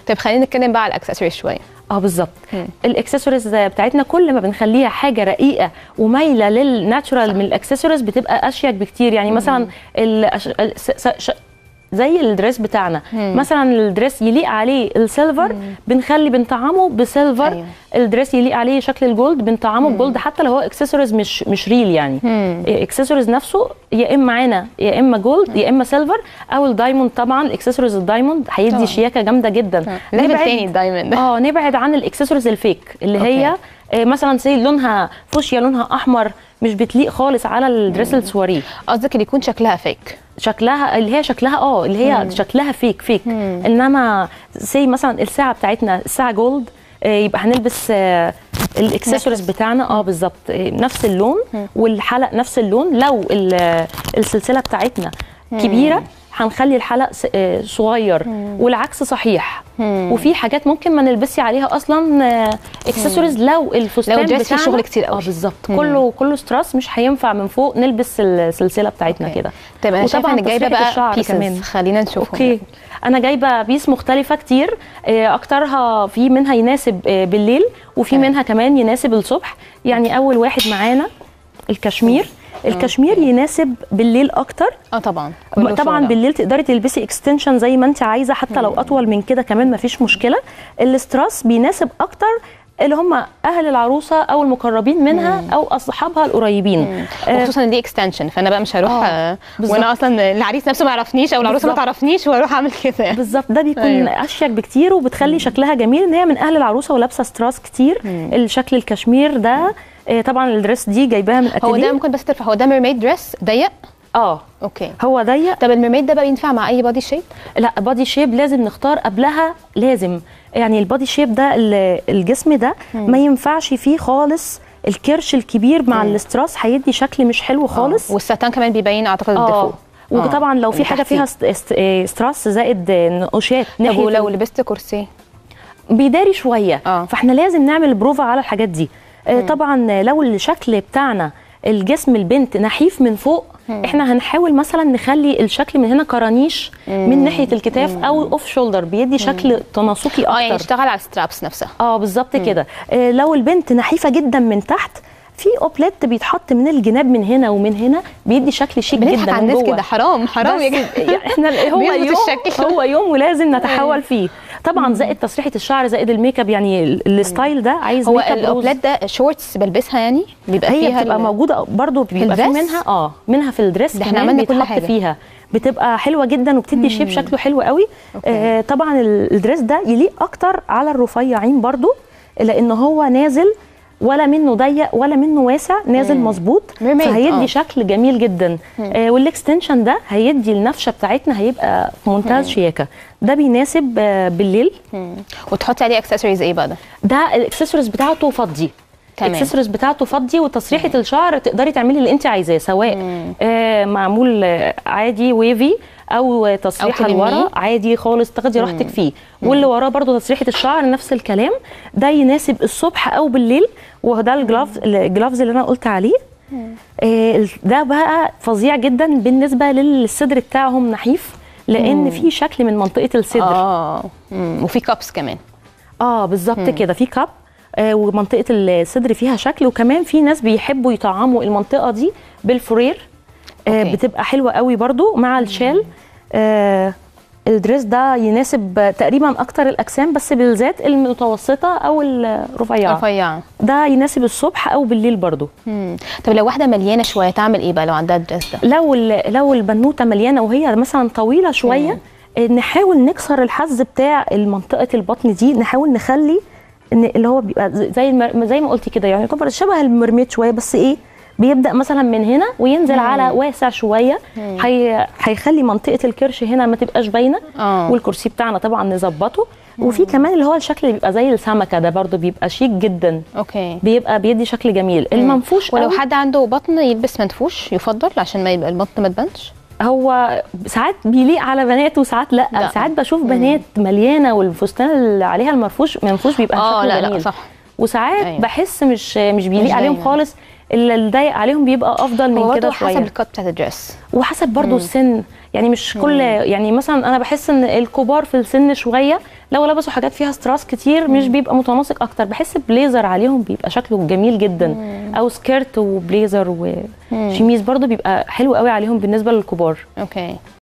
طيب خلينا نتكلم بقى على الاكسسوارز شويه اه بالظبط مم. الاكسسوارز بتاعتنا كل ما بنخليها حاجه رقيقه ومايله للناتشورال من الاكسسوارز بتبقى اشيك بكتير يعني مثلا الأش... ال... س... س... ش... زي الدريس بتاعنا مم. مثلا الدريس يليق عليه السيلفر بنخلي بنطعمه بسيلفر أيوة. الدريس يليق عليه شكل الجولد بنطعمه بجولد حتى لو هو اكسسوارز مش مش ريل يعني مم. اكسسوارز نفسه يا اما معانا يا اما جولد يا اما سيلفر او الدايموند طبعا الاكسسوارز الدايموند طبعاً. هيدي شياكه جامده جدا ليفل نبعد- تاني الدايموند اه نبعد عن الاكسسوارز الفيك اللي هي أوكي. آه، مثلا سي لونها فوشيا لونها احمر مش بتليق خالص على الدريس السواريه قصدك اللي يكون شكلها فيك شكلها اللي هي شكلها اه اللي هي شكلها فيك فيك مم. انما سي مثلا الساعه بتاعتنا الساعه جولد آه، يبقى هنلبس آه، الاكسسوارز بتاعنا اه بالظبط آه، نفس اللون والحلق نفس اللون لو ال- السلسله بتاعتنا كبيره هنخلي الحلق س- آه، صغير والعكس صحيح وفي حاجات ممكن ما نلبسي عليها اصلا اكسسوارز لو الفستان لو الدريس فيه بتاعنا شغل كتير قوي. اه بالظبط كله كله ستراس مش هينفع من فوق نلبس السلسله بتاعتنا أوكي. كده طيب انا شايفه وطبعاً ان جايبه تسريحة بقى الشعر بيسز كمان. خلينا نشوفهم اوكي انا جايبه بيس مختلفه كتير آه، اكترها في منها يناسب آه، بالليل وفي تمام. منها كمان يناسب الصبح يعني اول واحد معانا الكشمير الكشمير يناسب بالليل اكتر اه طبعا كله طبعا شغل. بالليل تقدري تلبسي اكستنشن زي ما انت عايزه حتى لو اطول من كده كمان مفيش مشكله الاستراس بيناسب اكتر اللي هم اهل العروسه او المقربين منها او اصحابها القريبين آه، وخصوصا دي اكستنشن فانا بقى مش هروح آه، آه، بالظبط. وانا اصلا العريس نفسه ما يعرفنيش او العروسه ما بالظبط. تعرفنيش واروح اعمل كده بالظبط ده بيكون أيوة. أيوة. اشيك بكتير وبتخلي شكلها جميل ان هي من اهل العروسه ولابسه ستراس كتير الشكل الكشمير ده آه، طبعا الدريس دي جايباها من هو اتيليه ده ممكن بس ترفع هو ده ميرميد دريس ضيق اه اوكي هو ضيق طب الميرميد ده بقى ينفع مع اي بادي شيب لا بادي شيب لازم نختار قبلها لازم يعني البادي شيب ده ال- الجسم ده ما ينفعش فيه خالص الكرش الكبير مع الاستراس هيدي شكل مش حلو خالص والستان كمان بيبين اعتقد اه الدفو وطبعا لو في اللي حاجه تحتيه. فيها ست- است- آه، استراس زائد آه، نقوشات طب ناحية ولو ال- لبست كرسي بيداري شويه آه. فاحنا لازم نعمل بروفا على الحاجات دي آه، طبعا لو الشكل بتاعنا الجسم البنت نحيف من فوق احنا هنحاول مثلا نخلي الشكل من هنا كرانيش من ناحيه الكتاف او اوف شولدر بيدي شكل تناسقي اه يعني اكتر اشتغل على السترابس نفسها اه بالظبط كده آه، لو البنت نحيفه جدا من تحت في اوبليت بيتحط من الجناب من هنا ومن هنا بيدي شكل شيك بنضحك جدا على من الناس جوه كده حرام حرام يا بس جماعه يعني احنا هو بيظبط يوم الشكل. هو يوم ولازم نتحول فيه طبعا زائد تسريحه الشعر زائد الميك اب يعني ال- الستايل ده عايز هو ميك اب روز. الاوبلات ده شورتس بلبسها يعني بيبقى هي فيها بتبقى ال- موجوده برضو بيبقى في الدريس؟ منها اه منها في الدريس ده احنا كمان عملنا كل بيتحط حاجة. فيها بتبقى حلوه جدا وبتدي شيب شكله حلو قوي آه طبعا ال- الدريس ده يليق اكتر على الرفيعين برضو لان هو نازل ولا منه ضيق ولا منه واسع نازل مظبوط Mermaid، فهيدي آه. شكل جميل جدا آه والاكستنشن ده هيدي النفشه بتاعتنا هيبقى في منتهى الشياكه ده بيناسب آه بالليل مم. وتحطي عليه اكسسوارز ايه بقى ده ده الاكسسوارز بتاعته فضي تمام. الاكسسوارز بتاعته فضي وتسريحه الشعر تقدري تعملي اللي انت عايزاه سواء آه معمول آه، عادي ويفي او تسريحه تلميه. لورا عادي خالص تاخدي راحتك فيه واللي وراه برضو تسريحه الشعر نفس الكلام ده يناسب الصبح او بالليل وده الجلاف الجلافز اللي انا قلت عليه آه ال- ده بقى فظيع جدا بالنسبه للصدر بتاعهم نحيف لان في شكل من منطقه الصدر اه مم. وفي كابس كمان اه بالظبط كده في كاب آه ومنطقه الصدر فيها شكل وكمان في ناس بيحبوا يطعموا المنطقه دي بالفرير آه أوكي. بتبقى حلوه قوي برضو مع الشال آه الدريس ده يناسب تقريبا اكتر الاجسام بس بالذات المتوسطه او الرفيعه رفيعه ده يناسب الصبح او بالليل برضو مم. طب لو واحده مليانه شويه تعمل ايه بقى لو عندها الدريس ده لو ال- لو البنوته مليانه وهي مثلا طويله شويه آه، نحاول نكسر الحز بتاع منطقه البطن دي نحاول نخلي ان اللي هو بيبقى زي- زي المر... زي ما قلتي كده يعني يعتبر شبه المرميد شويه بس ايه بيبدا مثلا من هنا وينزل على واسع شويه هي... هيخلي منطقه الكرش هنا ما تبقاش باينه آه. والكرسي بتاعنا طبعا نظبطه وفي كمان اللي هو الشكل اللي بيبقى زي السمكه ده برضو بيبقى شيك جدا اوكي بيبقى بيدي شكل جميل المنفوش ولو قوي حد عنده بطن يلبس منفوش يفضل عشان ما يبقى البطن ما تبانش هو ساعات بيليق على بنات وساعات لا, لا. لا. ساعات بشوف بنات مليانه والفستان اللي عليها المرفوش منفوش بيبقى اه شكله لا لا جميل. صح وساعات أيوة. أيوة. بحس مش مش بيليق مش عليهم دايما. خالص اللي الضايق عليهم بيبقى افضل هو من برضه كده حسب شويه الكات بتاعت الدريس وحسب برضو السن يعني مش كل يعني مثلا انا بحس ان الكبار في السن شويه لو لبسوا حاجات فيها ستراس كتير مش بيبقى متناسق اكتر بحس بليزر عليهم بيبقى شكله جميل جدا او سكيرت وبليزر وشميز برضو بيبقى حلو قوي عليهم بالنسبه للكبار اوكي